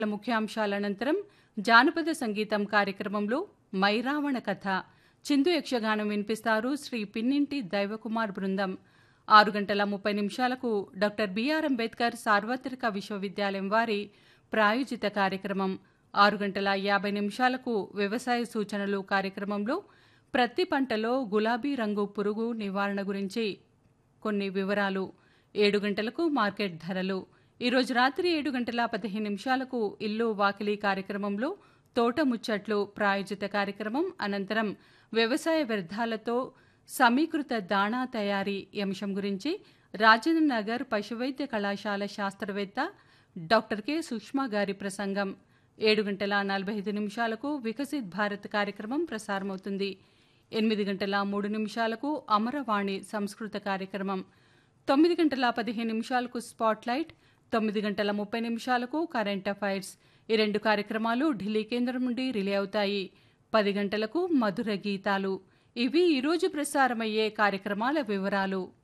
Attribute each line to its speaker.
Speaker 1: ముఖ్యాంశాల అనంతరం జానపద సంగీతం కార్యక్రమంలో మైరావణ కథ చిందు యక్షగానం వినిపిస్తారు శ్రీ పిన్నింటి దైవకుమార్ బృందం ఆరు గంటల ముప్పై నిమిషాలకు డాక్టర్ బిఆర్ అంబేద్కర్ సార్వత్రిక విశ్వవిద్యాలయం వారి ప్రాయోజిత కార్యక్రమం ఆరు గంటల యాభై నిమిషాలకు వ్యవసాయ సూచనలు కార్యక్రమంలో ప్రతి పంటలో గులాబీ రంగు పురుగు నివారణ గురించి కొన్ని వివరాలు ఏడు గంటలకు మార్కెట్ ధరలు ఈరోజు రాత్రి ఏడు గంటల పదిహేను నిమిషాలకు ఇల్లు వాకిలి కార్యక్రమంలో తోట ముచ్చట్లు ప్రాయోజిత కార్యక్రమం అనంతరం వ్యవసాయ వ్యర్థాలతో సమీకృత దాణా తయారీ ఈ అంశం గురించి రాజేంద్ర నగర్ పశువైద్య కళాశాల శాస్త్రవేత్త డాక్టర్ కె సుష్మా గారి ప్రసంగం ఏడు గంటల నలభై ఐదు నిమిషాలకు వికసిత్ భారత్ కార్యక్రమం ప్రసారమవుతుంది ఎనిమిది గంటల మూడు నిమిషాలకు అమరవాణి సంస్కృత కార్యక్రమం తొమ్మిది గంటల పదిహేను నిమిషాలకు స్పాట్లైట్ తొమ్మిది గంటల ముప్పై నిమిషాలకు కరెంట్ అఫైర్స్ ఈ రెండు కార్యక్రమాలు ఢిల్లీ కేంద్రం నుండి రిలే అవుతాయి పది గంటలకు మధుర గీతాలు ఇవి ఈరోజు ప్రసారమయ్యే కార్యక్రమాల వివరాలు